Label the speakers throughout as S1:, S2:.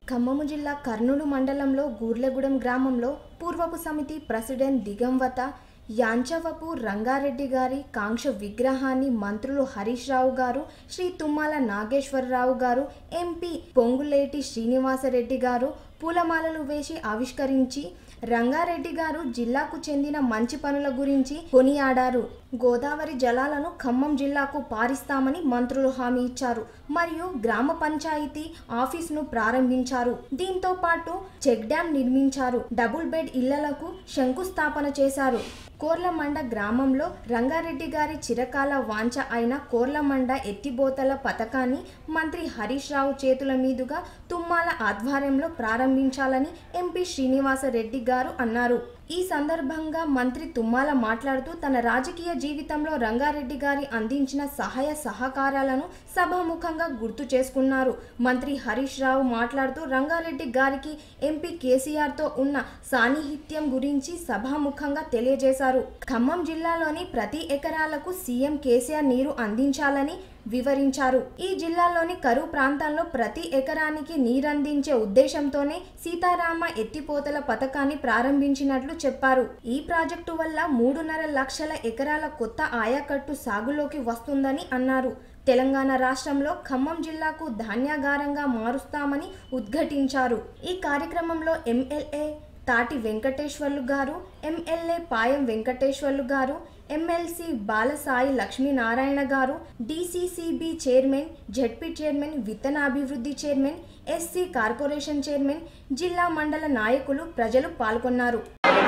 S1: ఖమ్మము జిల్లా కర్నూలు మండలంలో గూర్లగూడెం గ్రామంలో పూర్వపు సమితి ప్రెసిడెంట్ దిగంవత యాంచవపు రంగారెడ్డి గారి కాంక్ష విగ్రహాన్ని మంత్రులు హరీష్ రావు గారు శ్రీ తుమ్మల నాగేశ్వరరావు గారు ఎంపీ పొంగులేటి శ్రీనివాసరెడ్డి గారు పూలమాలలు వేసి ఆవిష్కరించి రంగారెడ్డి గారు జిల్లాకు చెందిన మంచి పనుల గురించి కొనియాడారు గోదావరి జలాలను ఖమ్మం జిల్లాకు పారిస్తామని మంత్రులు హామీ ఇచ్చారు మరియు గ్రామ పంచాయతీ ఆఫీసును ప్రారంభించారు దీంతో పాటు చెక్ డ్యాం నిర్మించారు డబుల్ బెడ్ ఇళ్లకు శంకుస్థాపన చేశారు కోర్లమండ గ్రామంలో రంగారెడ్డి గారి చిరకాల వాంఛ అయిన కోర్లమండ ఎత్తిబోతల పథకాన్ని మంత్రి హరీష్ రావు చేతుల మీదుగా తుమ్మాల ఆధ్వర్యంలో ప్రారంభించాలని ఎంపీ శ్రీనివాసరెడ్డి గారు అన్నారు ఈ సందర్భంగా మంత్రి తుమ్మాల మాట్లాడుతూ తన రాజకీయ జీవితంలో రంగారెడ్డి గారి అందించిన సహాయ సహకారాలను సభాముఖంగా గుర్తు చేసుకున్నారు మంత్రి హరీష్ రావు మాట్లాడుతూ రంగారెడ్డి గారికి ఎంపీ కేసీఆర్తో ఉన్న సాన్నిహిత్యం గురించి సభాముఖంగా తెలియజేశారు ఖమ్మం జిల్లాలోని ప్రతి ఎకరాలకు సీఎం కేసీఆర్ నీరు అందించాలని వివరించారు ఈ జిల్లాలోని కరువు ప్రాంతాల్లో ప్రతి ఎకరానికి నీరందించే ఉద్దేశంతోనే సీతారామ ఎత్తిపోతల పథకాన్ని ప్రారంభించినట్లు చెప్పారు ఈ ప్రాజెక్టు వల్ల మూడున్నర లక్షల ఎకరాల కొత్త ఆయకట్టు సాగులోకి వస్తుందని అన్నారు తెలంగాణ రాష్ట్రంలో ఖమ్మం జిల్లాకు ధాన్యాగారంగా మారుస్తామని ఉద్ఘాటించారు ఈ కార్యక్రమంలో ఎమ్మెల్యే తాటి వెంకటేశ్వర్లు గారు ఎమ్మెల్యే పాయం వెంకటేశ్వర్లు గారు ఎమ్మెల్సీ బాలసాయి లక్ష్మీనారాయణ గారు డిసిసిబి చైర్మన్ జెడ్పీ చైర్మన్ విత్తనాభివృద్ధి చైర్మన్ ఎస్సీ కార్పొరేషన్ చైర్మన్ జిల్లా మండల నాయకులు ప్రజలు పాల్గొన్నారు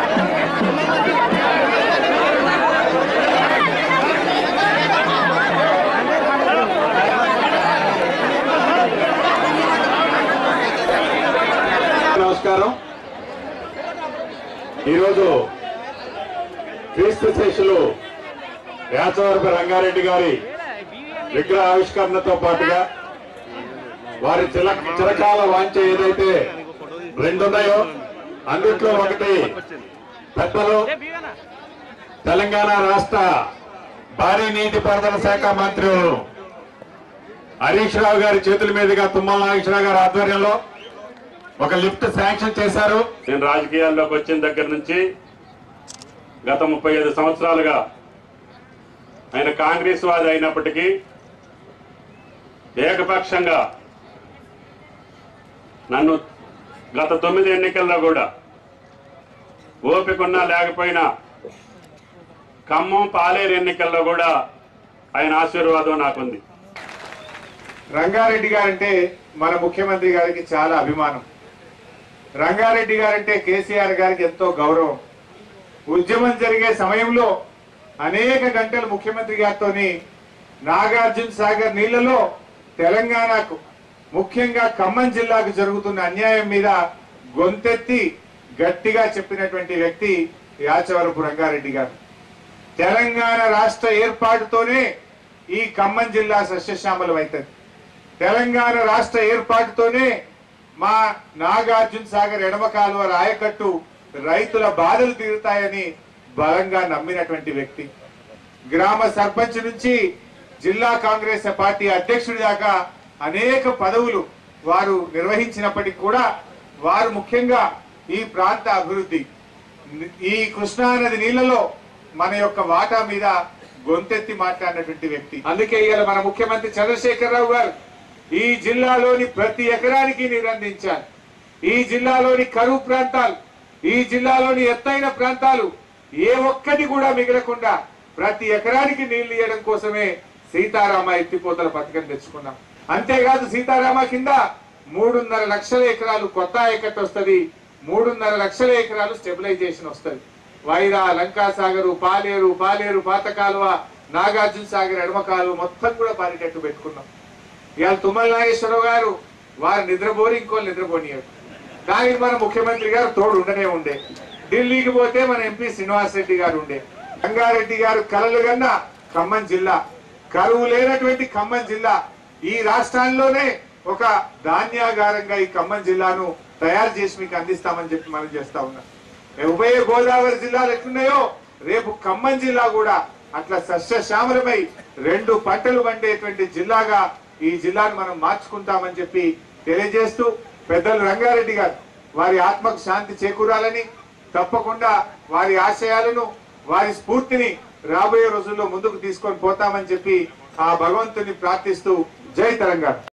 S2: నమస్కారం ఈరోజు క్రీస్తు శేషులు యాచవరపు రంగారెడ్డి గారి విగ్రహ ఆవిష్కరణతో పాటుగా వారి చిల చిరకాల వాంఛ ఏదైతే రెండున్నాయో అందుట్లో ఒకటి పెద్దలు తెలంగాణ రాష్ట్ర భారీ నీటిపారుదల శాఖ మంత్రి హరీష్ రావు గారి చేతుల మీదుగా తుమ్మల నాగేశ్వరరావు గారి ఆధ్వర్యంలో ఒక లిఫ్ట్ శాంక్షన్ చేశారు
S3: నేను రాజకీయాల్లోకి వచ్చిన దగ్గర నుంచి గత ముప్పై ఐదు సంవత్సరాలుగా ఆయన కాంగ్రెస్ వాది అయినప్పటికీ ఏకపక్షంగా నన్ను గత తొమ్మిది ఎన్నికల్లో కూడా ఓపికన్నా లేకపోయినా ఖమ్మం పాలేరు ఎన్నికల్లో కూడా ఆయన ఆశీర్వాదం నాకుంది
S4: రంగారెడ్డి గారంటే మన ముఖ్యమంత్రి గారికి చాలా అభిమానం రంగారెడ్డి గారంటే కేసీఆర్ గారికి ఎంతో గౌరవం ఉద్యమం జరిగే సమయంలో అనేక గంటలు ముఖ్యమంత్రి గారితో నాగార్జున సాగర్ నీళ్లలో తెలంగాణకు ముఖ్యంగా ఖమ్మం జిల్లాకు జరుగుతున్న అన్యాయం మీద గొంతెత్తి గట్టిగా చెప్పినటువంటి వ్యక్తి యాచవరపు రంగారెడ్డి గారు తెలంగాణ రాష్ట్ర ఏర్పాటుతోనే ఈ ఖమ్మం జిల్లా సస్యశ్యామలం అవుతుంది తెలంగాణ రాష్ట్ర ఏర్పాటుతోనే మా నాగార్జున సాగర్ ఎడమ కాలువ రాయకట్టు రైతుల బాధలు తీరుతాయని బలంగా నమ్మినటువంటి వ్యక్తి గ్రామ సర్పంచ్ నుంచి జిల్లా కాంగ్రెస్ పార్టీ అధ్యక్షుడి దాకా అనేక పదవులు వారు నిర్వహించినప్పటికీ కూడా వారు ముఖ్యంగా ఈ ప్రాంత అభివృద్ధి ఈ కృష్ణానది నీళ్లలో మన యొక్క వాటా మీద గొంతెత్తి మాట్లాడినటువంటి వ్యక్తి అందుకే ఇవాళ మన ముఖ్యమంత్రి చంద్రశేఖరరావు గారు ఈ జిల్లాలోని ప్రతి ఎకరానికి నీరు అందించాలి ఈ జిల్లాలోని కరువు ప్రాంతాలు ఈ జిల్లాలోని ఎత్తైన ప్రాంతాలు ఏ ఒక్కటి కూడా మిగలకుండా ప్రతి ఎకరానికి నీళ్లు ఇవ్వడం కోసమే సీతారామ ఎత్తిపోతల పథకం తెచ్చుకున్నాం అంతేకాదు సీతారామ కింద మూడున్నర లక్షల ఎకరాలు కొత్త ఆయకట్టు వస్తది మూడున్నర లక్షల ఎకరాలు స్టెబిలైజేషన్ వస్తది వైరా లంకా సాగరు పాలేరు పాలేరు పాత కాలువ నాగార్జున సాగర్ ఎడమ కాలువ మొత్తం కూడా పారేటట్టు పెట్టుకున్నాం ఇవాళ తుమ్మల నాగేశ్వరరావు గారు వారు నిద్రపోరు ఇంకోళ్ళు నిద్రపోనియరు దానికి మన ముఖ్యమంత్రి గారు తోడు ఉండనే ఉండే ఢిల్లీకి పోతే మన ఎంపీ శ్రీనివాస్ రెడ్డి గారు ఉండే రంగారెడ్డి గారు కలలు కన్నా ఖమ్మం జిల్లా కరువు లేనటువంటి ఖమ్మం జిల్లా ఈ రాష్ట్రాల్లోనే ఒక ధాన్యాగారంగా ఈ ఖమ్మం జిల్లాను తయారు చేసి మీకు అందిస్తామని చెప్పి మనం చేస్తా ఉన్నాం ఉభయ గోదావరి జిల్లాలు ఎట్లున్నాయో రేపు ఖమ్మం జిల్లా కూడా అట్లా సస్యశ్యామలమై రెండు పంటలు పండేటువంటి జిల్లాగా ఈ జిల్లాను మనం మార్చుకుంటామని చెప్పి తెలియజేస్తూ పెద్దలు రంగారెడ్డి గారు వారి ఆత్మకు శాంతి చేకూరాలని తప్పకుండా వారి ఆశయాలను వారి స్ఫూర్తిని రాబోయే రోజుల్లో ముందుకు తీసుకొని పోతామని చెప్పి ఆ భగవంతుని ప్రార్థిస్తూ జై తెలంగాణ